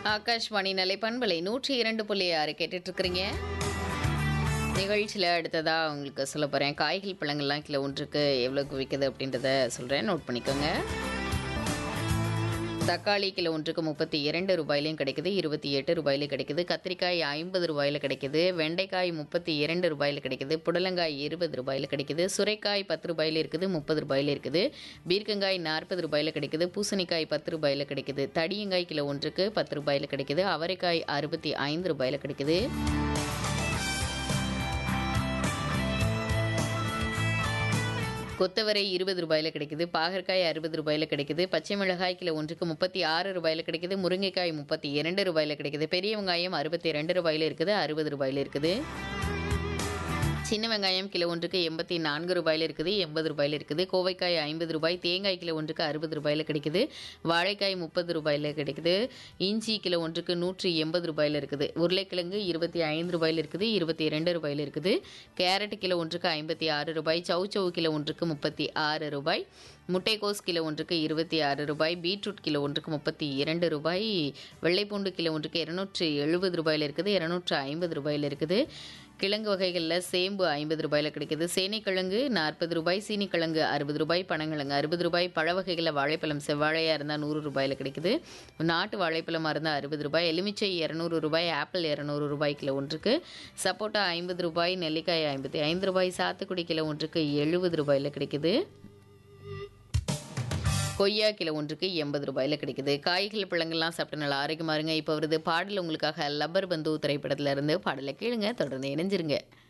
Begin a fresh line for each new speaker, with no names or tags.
ஆகாஷ்வாணி நிலை பண்பலை நூற்றி இரண்டு புள்ளி ஆறு கேட்டுட்டு இருக்கிறீங்க நிகழ்ச்சியில் அடுத்ததாக உங்களுக்கு சொல்ல போகிறேன் காய்கள் பழங்கள்லாம் கிலோ ஒன்றுக்கு எவ்வளோக்கு விற்குது அப்படின்றத சொல்கிறேன் நோட் பண்ணிக்கோங்க தக்காளி கிலோ ஒன்றுக்கு முப்பத்தி இரண்டு ரூபாயிலையும் கிடைக்குது இருபத்தி எட்டு ரூபாயிலும் கிடைக்குது கத்திரிக்காய் ஐம்பது ரூபாயில் கிடைக்குது வெண்டைக்காய் முப்பத்தி இரண்டு ரூபாயில் கிடைக்குது புடலங்காய் இருபது ரூபாயில் கிடைக்குது சுரைக்காய் பத்து ரூபாயில் இருக்குது முப்பது ரூபாயில் இருக்குது பீர்க்கங்காய் நாற்பது ரூபாயில் கிடைக்குது பூசணிக்காய் பத்து ரூபாயில் கிடைக்குது தடியங்காய் கிலோ ஒன்றுக்கு பத்து ரூபாயில் கிடைக்குது அவரைக்காய் அறுபத்தி ஐந்து ரூபாயில் கிடைக்குது கொத்தவரை இருபது ரூபாயில் கிடைக்குது பாகற்காய் அறுபது ரூபாயில் கிடைக்குது பச்சை மிளகாய் கிலோ ஒன்றுக்கு முப்பத்தி ஆறு ரூபாயில் கிடைக்குது முருங்கைக்காய் முப்பத்தி இரண்டு ரூபாயில் கிடைக்குது பெரிய வெங்காயம் அறுபத்தி ரெண்டு ரூபாயில் இருக்குது அறுபது ரூபாயில் இருக்குது சின்ன வெங்காயம் கிலோ ஒன்றுக்கு எண்பத்தி நான்கு ரூபாயில் இருக்குது எண்பது ரூபாயில் இருக்குது கோவைக்காய் ஐம்பது ரூபாய் தேங்காய் கிலோ ஒன்றுக்கு அறுபது ரூபாயில் கிடைக்குது வாழைக்காய் முப்பது ரூபாயில் கிடைக்குது இஞ்சி கிலோ ஒன்றுக்கு நூற்றி எண்பது ரூபாயில் இருக்குது உருளைக்கிழங்கு இருபத்தி ஐந்து ரூபாயில் இருக்குது இருபத்தி ரெண்டு ரூபாயில் இருக்குது கேரட் கிலோ ஒன்றுக்கு ஐம்பத்தி ஆறு ரூபாய் சவு சவு கிலோ ஒன்றுக்கு முப்பத்தி ஆறு ரூபாய் முட்டைக்கோஸ் கிலோ ஒன்றுக்கு இருபத்தி ஆறு ரூபாய் பீட்ரூட் கிலோ ஒன்றுக்கு முப்பத்தி இரண்டு ரூபாய் வெள்ளைப்பூண்டு கிலோ ஒன்றுக்கு இரநூற்றி எழுபது ரூபாயில் இருக்குது இரநூற்று ஐம்பது ரூபாயில் இருக்குது கிழங்கு வகைகளில் சேம்பு ஐம்பது ரூபாயில் கிடைக்குது சேனைக்கிழங்கு நாற்பது ரூபாய் சீனிக்கிழங்கு அறுபது ரூபாய் பனங்கிழங்கு அறுபது ரூபாய் பழ வகைகளில் வாழைப்பழம் செவ்வாழையாக இருந்தால் நூறு ரூபாயில் கிடைக்குது நாட்டு வாழைப்பழமாக இருந்தால் அறுபது ரூபாய் எலுமிச்சை இரநூறு ரூபாய் ஆப்பிள் இரநூறு ரூபாய் கிலோ ஒன்றுக்கு சப்போட்டா ஐம்பது ரூபாய் நெல்லிக்காய் ஐம்பத்தி ஐந்து ரூபாய் சாத்துக்குடி கிலோ ஒன்றுக்கு எழுபது ரூபாயில் கிடைக்குது கொய்யா கிலோ ஒன்றுக்கு எண்பது ரூபாயில் கிடைக்குது காய்கள் பழங்கள்லாம் சாப்பிட்டு நல்லா ஆரோக்கியமா இருங்க இப்போ வருது பாடல் உங்களுக்காக லப்பர் பந்து திரைப்படத்துல இருந்து பாடலை கேளுங்க தொடர்ந்து இணைஞ்சிருங்க